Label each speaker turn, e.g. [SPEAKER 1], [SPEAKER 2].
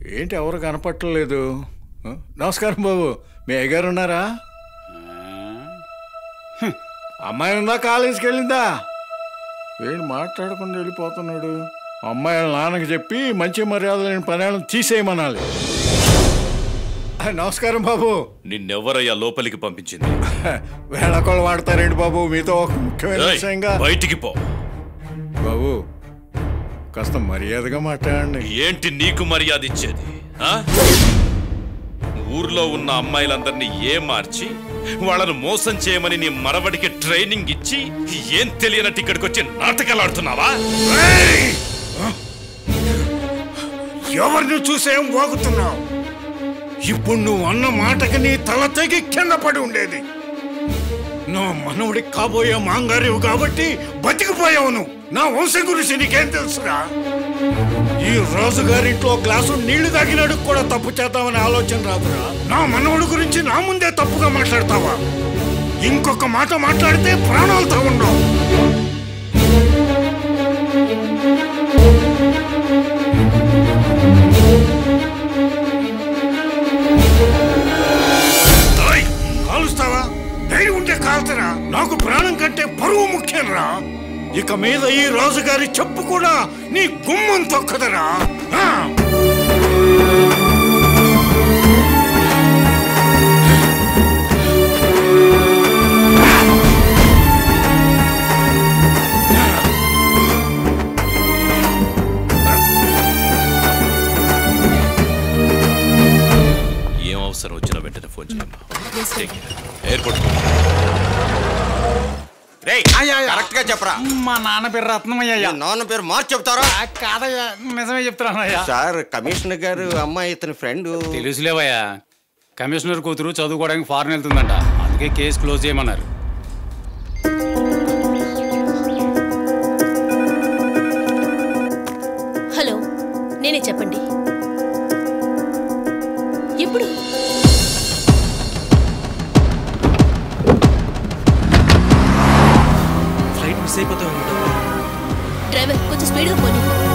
[SPEAKER 1] ఏంటి ఎవరు కనపట్టలేదు ఆ? నమస్కారం బాబు మీ అయ్యగారు ఉన్నారా హ్మ్. అమ్మాయి ఉందా కాలేజీకి వెళ్ళిందా ఏంటి మాట్లాడకుండా వెళ్ళిపోతున్నాడు అమ్మాయి వాళ్ళ నాన్నకి చెప్పి మంచి మర్యాద లేని పనులను తీసేయమనాలి ఆ, నమస్కారం బాబు
[SPEAKER 2] నిన్నెవరయ్యా లోపలికి పంపించింది
[SPEAKER 1] వేళకోళ్ళు వాడతారేంటి బాబు మీతో ఒక ముఖ్యమైన
[SPEAKER 2] ఏయ్,
[SPEAKER 1] విషయంగా
[SPEAKER 2] బయటికి పో
[SPEAKER 1] బాబు కాస్త మర్యాదగా మాట్లాడండి
[SPEAKER 2] ఏంటి నీకు మర్యాద ఇచ్చేది ఆ? ఊర్లో ఉన్న అమ్మాయిలందరినీ ఏ మార్చి వాళ్ళను మోసం చేయమని నీ మరవడికి ట్రైనింగ్ ఇచ్చి ఏం తెలియనట్టు ఇక్కడికి వచ్చి నాటకాలు ఆడుతున్నావా
[SPEAKER 1] ఎవరిని చూసేం వాగుతున్నావు ఇప్పుడు నువ్వు అన్న మాటకి నీ తల తెగి కింద పడి ఉండేది నా మనవుడికి కాబోయే మాంగారివు కాబట్టి బతికిపోయావు నువ్వు నా వంశం గురించి నీకేం తెలుసురా ఈ రాజుగారింట్లో గ్లాసు నీళ్లు తాగినాడు కూడా తప్పు చేద్దామని ఆలోచన రాదురా నా మనవుడి గురించి నా ముందే తప్పుగా మాట్లాడతావా ఇంకొక మాట మాట్లాడితే ప్రాణాలతో ఉండవు ఓయ్, కాలుస్తావా ధైర్యం ఉంటే కాల్తరా నాకు ప్రాణం కంటే పరువు ముఖ్యం రా ఇక మీద ఈ రాజుగారి చెప్పు కూడా నీ గుమ్మం తొక్కదరా ఆ!
[SPEAKER 2] ఏం అవసరం వచ్చినా వెంటనే ఫోన్ చేయమ్మా ఎయిర్పోర్ట్
[SPEAKER 3] రేయ్ కరెక్ట్ గా చెప్పరా
[SPEAKER 4] మా నాన్న పేరు రత్నమయ్య
[SPEAKER 3] మీ నాన్న పేరు మార్చి చెప్తారా
[SPEAKER 4] కాదయ్యా నిజమే చెప్తున్నానయ్యా
[SPEAKER 3] సార్ కమిషనర్ గారు అమ్మాయి ఇతని ఫ్రెండ్
[SPEAKER 4] తెలుసులేవయ్యా కమిషనర్ కూతురు చదువుకోవడానికి ఫారెన్ వెళ్తుందంట అందుకే కేసు క్లోజ్ చేయమన్నారు
[SPEAKER 5] హలో నేనే చెప్పండి ఎప్పుడు
[SPEAKER 6] ఫ్లైట్ మిస్ అయిపోతాం
[SPEAKER 5] డ్రైవర్ కొంచెం స్పీడ్గా పోనీ